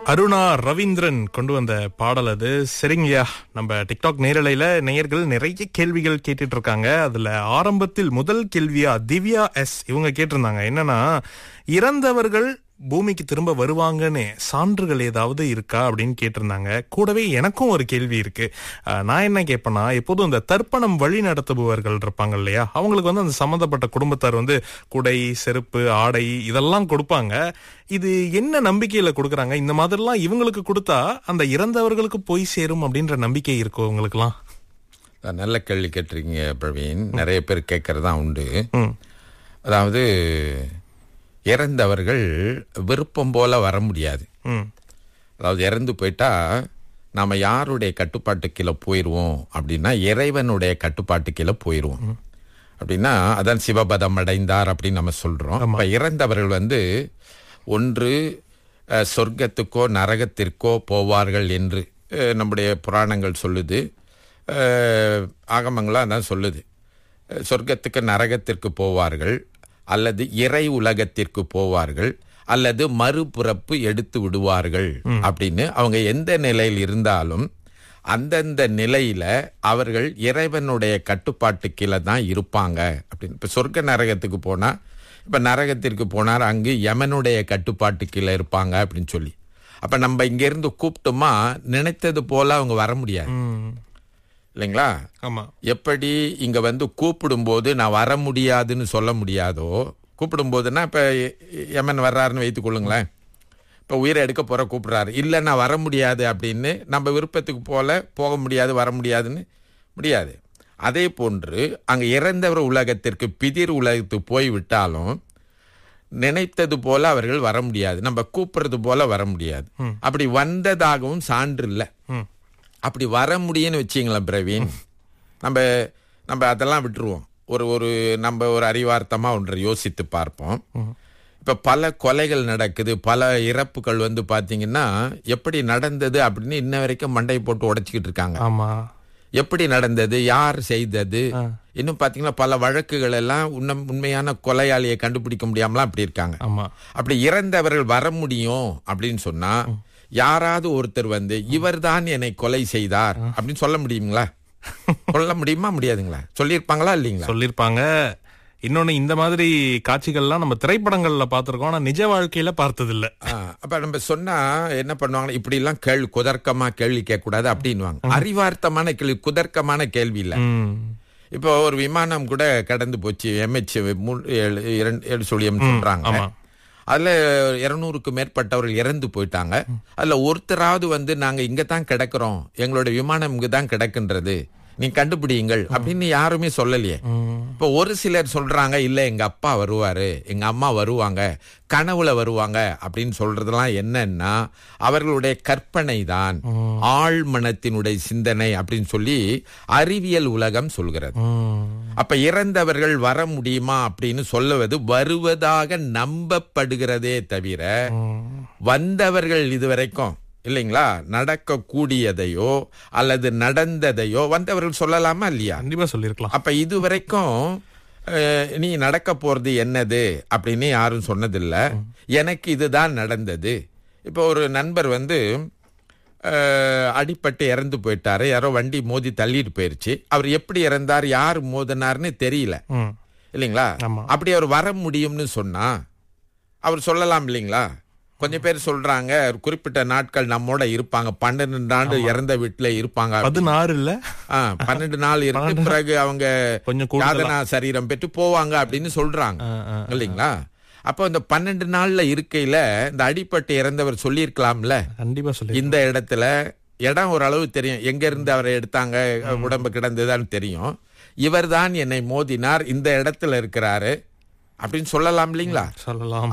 அருணா ரவீந்திரன் கொண்டு வந்த பாடல் அது சரிங்கய்யா நம்ம டிக்டாக் நேரலையில நேயர்கள் நிறைய கேள்விகள் கேட்டுட்டு இருக்காங்க அதுல ஆரம்பத்தில் முதல் கேள்வியா திவ்யா எஸ் இவங்க கேட்டிருந்தாங்க என்னன்னா இறந்தவர்கள் பூமிக்கு திரும்ப வருவாங்கன்னு சான்றுகள் ஏதாவது இருக்கா அப்படின்னு கேட்டிருந்தாங்க கூடவே எனக்கும் ஒரு கேள்வி இருக்கு அஹ், நான் என்ன கேட்பேன்னா எப்போதும் இந்த தர்ப்பணம் வழி நடத்துபவர்கள் இருப்பாங்க இல்லையா அவங்களுக்கு வந்து அந்த சம்பந்தப்பட்ட குடும்பத்தார் வந்து குடை செருப்பு ஆடை இதெல்லாம் கொடுப்பாங்க இது என்ன நம்பிக்கையில கொடுக்கறாங்க இந்த மாதிரிலாம் இவங்களுக்கு கொடுத்தா அந்த இறந்தவர்களுக்கு போய் சேரும் அப்படின்ற நம்பிக்கை இருக்கும் உங்களுக்குலாம் அஹ் நல்ல கேள்வி கேட்டிருக்கீங்க பிரவீன் நிறைய பேர் கேட்கறது தான் உண்டு ம். அதாவது இறந்தவர்கள் விருப்பம் போல வர முடியாது ம் அதாவது இறந்து போயிட்டா நாம யாருடைய கட்டுப்பாட்டு கீழே போயிடுவோம் அப்படின்னா இறைவனுடைய கட்டுப்பாட்டு கீழே போயிடுவோம் அப்படின்னா அதான் சிவபதம் அடைந்தார் அப்படின்னு நம்ம சொல்றோம் அப்ப இறந்தவர்கள் வந்து ஒன்று அஹ், சொர்க்கத்துக்கோ நரகத்திற்கோ போவார்கள் என்று அஹ், நம்முடைய புராணங்கள் சொல்லுது அஹ், ஆகமங்களாக அதான் சொல்லுது அஹ், சொர்க்கத்துக்கு நரகத்திற்கு போவார்கள் அல்லது இறை உலகத்திற்கு போவார்கள் அல்லது மறுபிறப்பு எடுத்து விடுவார்கள் அப்படின்னு அவங்க எந்த நிலையில் இருந்தாலும் அந்தந்த நிலையில அவர்கள் இறைவனுடைய கட்டுப்பாட்டு கீழே தான் இருப்பாங்க அப்படின்னு இப்ப சொர்க்க நரகத்துக்கு போனா இப்ப நரகத்திற்கு போனார் அங்கு யமனுடைய கட்டுப்பாட்டு கீழே இருப்பாங்க அப்படின்னு சொல்லி அப்ப நம்ம இங்க இருந்து கூப்பிட்டோமா நினைத்தது போல அவங்க வர முடியாது ம். இல்லைங்களா ஆமா எப்படி இங்க வந்து கூப்பிடும்போது நான் வர முடியாதுன்னு சொல்ல முடியாதோ கூப்பிடும்போதுன்னா இப்ப எ- யமன் வர்றாருன்னு வைத்துக் கொள்ளுங்களேன் இப்ப உயிரை எடுக்க போற கூப்பிடுறாரு இல்ல நான் வர முடியாது அப்படின்னு நம்ம விருப்பத்துக்கு போல போக முடியாது வர முடியாதுன்னு முடியாது அதே போன்று அங்க இறந்தவர் உலகத்திற்கு பிதிர் உலகத்துக்கு போய் விட்டாலும் நினைத்தது போல அவர்கள் வர முடியாது நம்ம கூப்பிடுறது போல வர முடியாது அப்படி வந்ததாகவும் சான்று இல்லை ம். அப்படி வர முடியும்னு வச்சிங்களேன் பிரவீன் நம்ம நம்ம அதெல்லாம் விட்டுருவோம் ஒரு ஒரு நம்ம ஒரு அறிவார்த்தமா ஒன்றை யோசித்து பார்ப்போம் இப்ப பல கொலைகள் நடக்குது பல இறப்புகள் வந்து பாத்தீங்கன்னா எப்படி நடந்தது அப்படின்னு இன்ன வரைக்கும் மண்டையை போட்டு உடைச்சிக்கிட்டு இருக்காங்க ஆமா எப்படி நடந்தது யார் செய்தது இன்னும் பாத்தீங்கன்னா பல வழக்குகள் எல்லாம் உண்மை- உண்மையான கொலையாளியை கண்டுபிடிக்க முடியாமலாம் அப்படி இருக்காங்க ஆமா அப்படி இறந்தவர்கள் வர முடியும் அப்படின்னு சொன்னா யாராவது ஒருத்தர் வந்து இவர்தான் என்னை கொலை செய்தார் அப்படின்னு சொல்ல முடியுங்களா சொல்ல முடியுமா முடியாதுங்களா சொல்லியிருப்பாங்களா இல்லைங்களா சொல்லிருப்பாங்க இன்னொன்னு இந்த மாதிரி காட்சிகள்லாம் நம்ம திரைப்படங்கள்ல பார்த்திருக்கோம் ஆனா நிஜ வாழ்க்கையில பார்த்தது இல்ல ஆ, அப்ப நம்ம சொன்னா என்ன பண்ணுவாங்க இப்படி எல்லாம் கேள்வி குதர்க்கமா கேள்வி கேட்க கூடாது அப்படின்னுவாங்க அறிவார்த்தமான கேள்வி குதர்க்கமான கேள்வி இல்ல ம். இப்போ ஒரு விமானம் கூட கடந்து போச்சு எம்ஹெச் இரண்டு ஏழு சொல்லியம் சொல்றாங்க ஆமா. அதுல இருநூறுக்கு மேற்பட்டவர்கள் இறந்து போயிட்டாங்க அதுல ஒருத்தராவது வந்து நாங்க இங்க தான் கிடக்குறோம் எங்களோட விமானம் இங்க தான் கிடக்குன்றது நீ கண்டுபிடியுங்கள் அப்படின்னு யாருமே சொல்லலையே இப்போ ஒரு சிலர் சொல்றாங்க இல்ல எங்க அப்பா வருவாரு எங்க அம்மா வருவாங்க கனவுல வருவாங்க அப்படின்னு சொல்றதெல்லாம் என்னன்னா அவர்களுடைய கற்பனை தான் ஆழ் மனத்தினுடைய சிந்தனை அப்படின்னு சொல்லி அறிவியல் உலகம் சொல்கிறது ம். அப்ப இறந்தவர்கள் வர முடியுமா அப்படின்னு சொல்லுவது வருவதாக நம்பப்படுகிறதே தவிர வந்தவர்கள் இதுவரைக்கும் இல்லைங்களா நடக்கக்கூடியதையோ அல்லது நடந்ததையோ வந்தவர்கள் சொல்லலாமா இல்லையா கண்டிப்பா சொல்லிருக்கலாம் அப்ப இதுவரைக்கும் அஹ், நீ நடக்க போறது என்னது அப்படின்னு யாரும் சொன்னதில்ல எனக்கு இதுதான் நடந்தது இப்போ ஒரு நண்பர் வந்து அஹ், அடிபட்டு இறந்து போயிட்டாரு யாரோ வண்டி மோதி தள்ளிட்டு போயிருச்சு அவர் எப்படி இறந்தார் யார் மோதினார்னு தெரியல ம். இல்லைங்களா ஆமா. அப்படி அவர் வர முடியும்னு சொன்னா அவர் சொல்லலாம் இல்லைங்களா கொஞ்சம் பேர் சொல்றாங்க ஒரு குறிப்பிட்ட நாட்கள் நம்மோட இருப்பாங்க பன்னெண்டு ஆண்டு இறந்த வீட்டுல இருப்பாங்க பதினாறு இல்ல ஆ, பன்னெண்டு நாள் இருந்து பிறகு அவங்க கொஞ்சம் கூடுதலா. யாதனா சரீரம் பெற்று போவாங்க அப்படின்னு சொல்றாங்க ஆ, ஆ. இல்லைங்களா அப்போ இந்த பன்னெண்டு நாள்ல இருக்கையில இந்த அடிப்பட்டு இறந்தவர் சொல்லியிருக்கலாம்ல கண்டிப்பா சொல்லி இந்த இடத்துல இடம் ஓரளவு தெரியும் எங்க இருந்து அவரை எடுத்தாங்க உடம்பு கிடந்ததான்னு தெரியும் இவர்தான் என்னை மோதினார் இந்த இடத்துல இருக்கிறாரு அப்படின்னு சொல்லலாம் இல்லைங்களா சொல்லலாம்